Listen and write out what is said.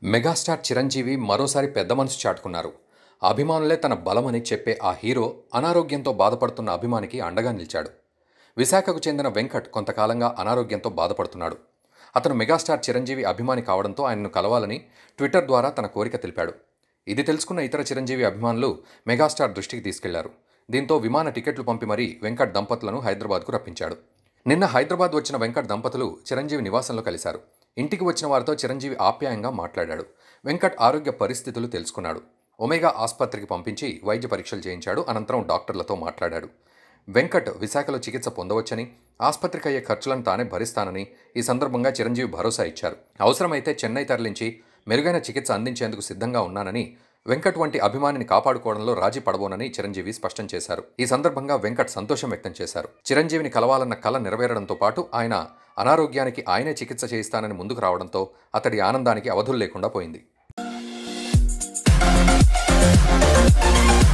megastar Chiranjeevi మరోసారి పెద్ద మనసు చాటుకున్నారు అభిమానులే తన బలమని చెప్పే ఆ హీరో అనారోగ్యంతో బాధపడుతున్న అభిమానికి అండగా నిలిచాడు విశాఖకు చెందిన వెంకట్ కొంతకాలంగా అనారోగ్యంతో బాధపడుతున్నాడు అతను మెగాస్టార్ చిరంజీవి అభిమాని కావడంతో ఆయనను కలవాలని ట్విట్టర్ ద్వారా తన కోరిక తెలిపాడు ఇది తెలుసుకున్న ఇతర చిరంజీవి అభిమానులు మెగాస్టార్ దృష్టికి తీసుకెళ్లారు దీంతో విమాన టికెట్లు పంపి మరీ వెంకట్ దంపతులను హైదరాబాద్కు రప్పించాడు నిన్న హైదరాబాద్ వచ్చిన వెంకట్ దంపతులు చిరంజీవి నివాసంలో కలిశారు ఇంటికి వచ్చిన వారితో చిరంజీవి ఆప్యాయంగా మాట్లాడాడు వెంకట్ ఆరోగ్య పరిస్థితులు తెలుసుకున్నాడు ఒమేగా ఆసుపత్రికి పంపించి వైద్య పరీక్షలు చేయించాడు అనంతరం డాక్టర్లతో మాట్లాడాడు వెంకట్ విశాఖలో చికిత్స పొందవచ్చని ఆసుపత్రికి అయ్యే ఖర్చులను తానే భరిస్తానని ఈ సందర్భంగా చిరంజీవి భరోసా ఇచ్చారు అవసరమైతే చెన్నై తరలించి మెరుగైన చికిత్స అందించేందుకు సిద్ధంగా ఉన్నానని వెంకట్ వంటి అభిమానిని కాపాడుకోవడంలో రాజీ పడబోనని చిరంజీవి స్పష్టం చేశారు ఈ సందర్భంగా వెంకట్ సంతోషం వ్యక్తం చేశారు చిరంజీవిని కలవాలన్న కల నెరవేరడంతో పాటు ఆయన అనారోగ్యానికి ఆయనే చికిత్స చేయిస్తానని ముందుకు రావడంతో అతడి ఆనందానికి అవధులు లేకుండా పోయింది